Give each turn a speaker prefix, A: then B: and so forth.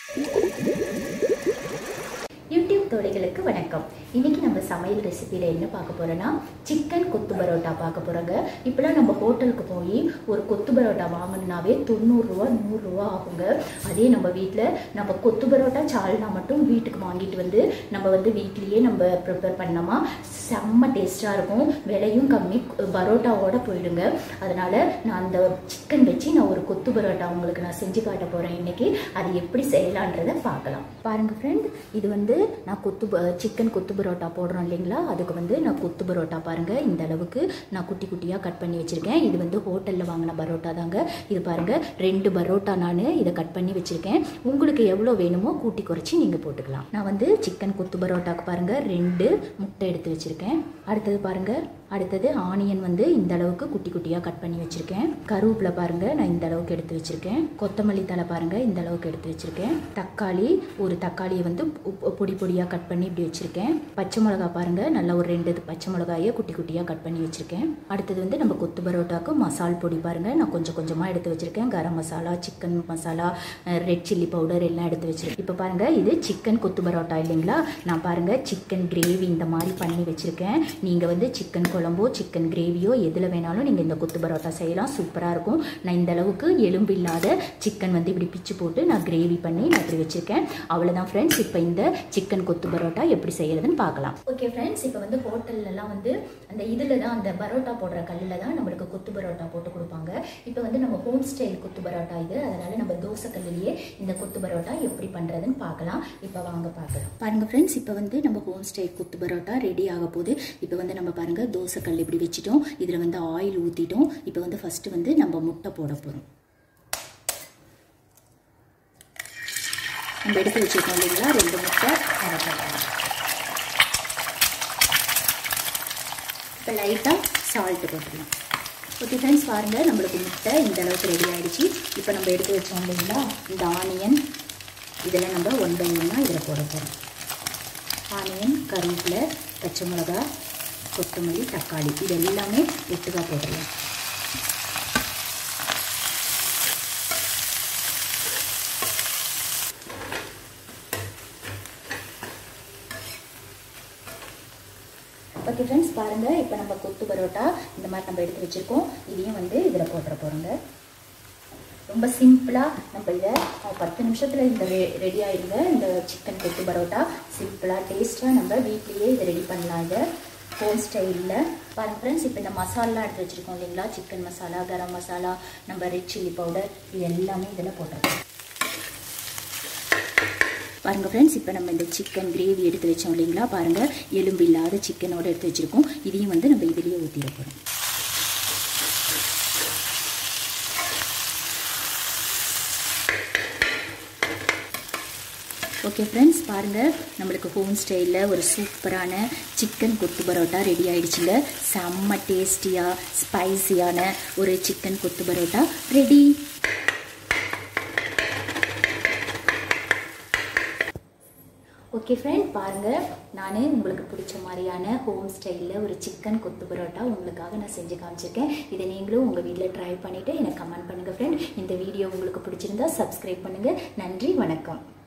A: YouTube தோழிகளுக்கு வணக்கம் இன்னைக்கு நம்ம சமையல் ரெசிபியில் என்ன பார்க்க போறோம்னா சிக்கன் கொத்து பரோட்டா பார்க்க போறோங்க இப்போலாம் நம்ம ஹோட்டலுக்கு போய் ஒரு கொத்து பரோட்டா வாங்கணும்னாவே தொண்ணூறுரூவா நூறுரூவா ஆகுங்க அதே நம்ம வீட்டில் நம்ம கொத்து பரோட்டா சால்னா மட்டும் வீட்டுக்கு வாங்கிட்டு வந்து நம்ம வந்து வீட்லேயே நம்ம ப்ரிப்பேர் பண்ணோமா செம்ம டேஸ்ட்டாக இருக்கும் விலையும் கம்மி பரோட்டாவோட போயிடுங்க அதனால நான் அந்த சிக்கன் வச்சு நான் ஒரு கொத்து பரோட்டா உங்களுக்கு நான் செஞ்சு காட்ட போகிறேன் இன்னைக்கு அது எப்படி செய்யலான்றதை பார்க்கலாம் பாருங்க ஃப்ரெண்ட் இது வந்து நான் கொத்து ப- சிக்கன் கொத்து பரோட்டா போடுறோம் இல்லைங்களா அதுக்கு வந்து நான் கொத்து பரோட்டா பாருங்க இந்த அளவுக்கு நான் குட்டி குட்டியாக கட் பண்ணி வச்சிருக்கேன் இது வந்து ஹோட்டலில் வாங்கின பரோட்டா தாங்க இது பாருங்க ரெண்டு பரோட்டா நான் இதை கட் பண்ணி வச்சிருக்கேன் உங்களுக்கு எவ்வளோ வேணுமோ கூட்டி குறைச்சி நீங்கள் போட்டுக்கலாம் நான் வந்து சிக்கன் கொத்து பரோட்டாக்கு பாருங்க ரெண்டு முட்டை எடுத்து வச்சிருக்கேன் அடுத்தது பாருங்க அடுத்தது ஆனியன் வந்து இந்த அளவுக்கு குட்டி குட்டியாக கட் பண்ணி வச்சிருக்கேன் கருவேப்பிலை பாருங்க நான் இந்த அளவுக்கு எடுத்து வச்சிருக்கேன் கொத்தமல்லி தலை பாருங்க இந்த அளவுக்கு எடுத்து வச்சிருக்கேன் தக்காளி ஒரு தக்காளியை வந்து பொ- பொடி பொடியாக கட் பண்ணி இப்படி வச்சிருக்கேன் பச்சை மிளகா பாருங்க நல்லா ஒரு ரெண்டு இது பச்சை மிளகாயை குட்டி குட்டியாக கட் பண்ணி வச்சிருக்கேன் அடுத்தது வந்து நம்ம கொத்து பரோட்டாக்கு மசால் பொடி பாருங்க நான் கொஞ்சம் கொஞ்சமாக எடுத்து வச்சிருக்கேன் garam masala chicken masala red chilli powder எல்லாம் எடுத்து வச்சிருக்கேன் இப்போ பாருங்க இது சிக்கன் கொத்து பரோட்டா இல்லைங்களா நான் பாருங்க சிக்கன் கிரேவி இந்த மாதிரி பண்ணி வச்சிருக்கேன் நீங்க வந்து சிக்கன் குழம்போ சிக்கன் கிரேவியோ எதுல வேணாலும் நீங்க இந்த கொத்து பரோட்டா செய்யலாம் சூப்பரா இருக்கும் நான் இந்த அளவுக்கு எலும்பு இல்லாத சிக்கன் வந்து இப்படி பிச்சு போட்டு நான் கிரேவி பண்ணி நான் இப்படி வச்சிருக்கேன் அவ்வளவுதான் ஃப்ரெண்ட்ஸ் இப்போ இந்த சிக்கன் கொத்து பரோட்டா எப்படி செய்யறதுன்னு பார்க்கலாம் ஓகே ஃப்ரெண்ட்ஸ் இப்போ வந்து ஹோட்டல்லலாம் வந்து அந்த இதில் தான் அந்த பரோட்டா போடுற கல்லில் தான் நம்மளுக்கு கொத்து பரோட்டா போட்டு கொடுப்பாங்க இப்போ வந்து நம்ம ஹோம் ஸ்டைல் கொத்து பரோட்டா இது அதனால நம்ம தோசை கல்லிலேயே இந்த கொத்து பரோட்டா எப்படி பண்ணுறதுன்னு பார்க்கலாம் இப்போ வாங்க பார்க்கலாம் பாருங்க ஃப்ரெண்ட்ஸ் இப்போ வந்து நம்ம ஹோம் ஸ்டைல் கொத்து பரோட்டா ரெடி ஆக போகுது இப்போ வந்து நம்ம பாருங்க தோசை கல் இப்படி வச்சுட்டோம் இதில் வந்து ஆயில் ஊற்றிட்டோம் இப்போ வந்து ஃபர்ஸ்ட் வந்து நம்ம முட்டை போட போகிறோம் நம்ம எடுத்து வச்சிருக்கோம் இல்லைங்களா ரெண்டு முட்டை அதை போடலாம் இப்போ லைட்டாக சால்ட்டு போட்டுக்கலாம் ஓகே ஃப்ரெண்ட்ஸ் பாருங்கள் நம்மளுக்கு முட்டை இந்த அளவுக்கு ரெடி ஆயிடுச்சு இப்போ நம்ம எடுத்து வச்சோம் இல்லைங்களா இந்த ஆனியன் இதெல்லாம் நம்ம ஒன் பை ஒன்னாக இதில் போட போகிறோம் ஆனியன் கருவேப்பிலை பச்சை மிளகா கொத்தமல்லி தக்காளி இது எல்லாமே ஒட்டுக்காக போட்டுடலாம் ஓகே ஃப்ரெண்ட்ஸ் பாருங்கள் இப்போ நம்ம கொத்து பரோட்டா இந்த மாதிரி நம்ம எடுத்து வச்சுருக்கோம் இதையும் வந்து இதில் போட்டுற போகிறோங்க ரொம்ப சிம்பிளாக நம்ம இதை அஹ், பத்து நிமிஷத்தில் இந்த ரெடி ஆயிடுங்க இந்த சிக்கன் கொத்து பரோட்டா சிம்பிளாக டேஸ்ட்டாக நம்ம வீட்லேயே இதை ரெடி பண்ணலாம் இதை ஹோம் ஸ்டைலில் பாருங்க ஃப்ரெண்ட்ஸ் இப்போ இந்த மசாலா எடுத்து வச்சுருக்கோம் இல்லைங்களா சிக்கன் மசாலா கரம் மசாலா நம்ம ரெட் சில்லி பவுடர் இது எல்லாமே இதில் போட்டிருக்கோம் பாருங்க ஃப்ரெண்ட்ஸ் இப்போ நம்ம இந்த சிக்கன் கிரேவி எடுத்து வச்சோம் இல்லைங்களா பாருங்க எலும்பு இல்லாத சிக்கனோட எடுத்து வச்சிருக்கோம் இதையும் வந்து நம்ம இதுலேயே ஊற்றிட போகிறோம் ஓகே ஃப்ரெண்ட்ஸ் பாருங்கள் நம்மளுக்கு ஹோம் ஸ்டைலில் ஒரு சூப்பரான சிக்கன் கொத்து பரோட்டா ரெடி ஆயிடுச்சுங்க செம்ம டேஸ்டியாக ஸ்பைசியான ஒரு சிக்கன் கொத்து பரோட்டா ரெடி ஓகே ஃப்ரெண்ட் பாருங்கள் நான் உங்களுக்கு பிடிச்ச மாதிரியான ஹோம் ஸ்டைலில் ஒரு சிக்கன் கொத்து பரோட்டா உங்களுக்காக நான் செஞ்சு காமிச்சிருக்கேன் இதை நீங்களும் உங்கள் வீட்டில் ட்ரை பண்ணிவிட்டு எனக்கு கமெண்ட் பண்ணுங்கள் ஃப்ரெண்ட் இந்த வீடியோ உங்களுக்கு பிடிச்சிருந்தா சப்ஸ்கிரைப் பண்ணுங்கள் நன்றி வணக்கம்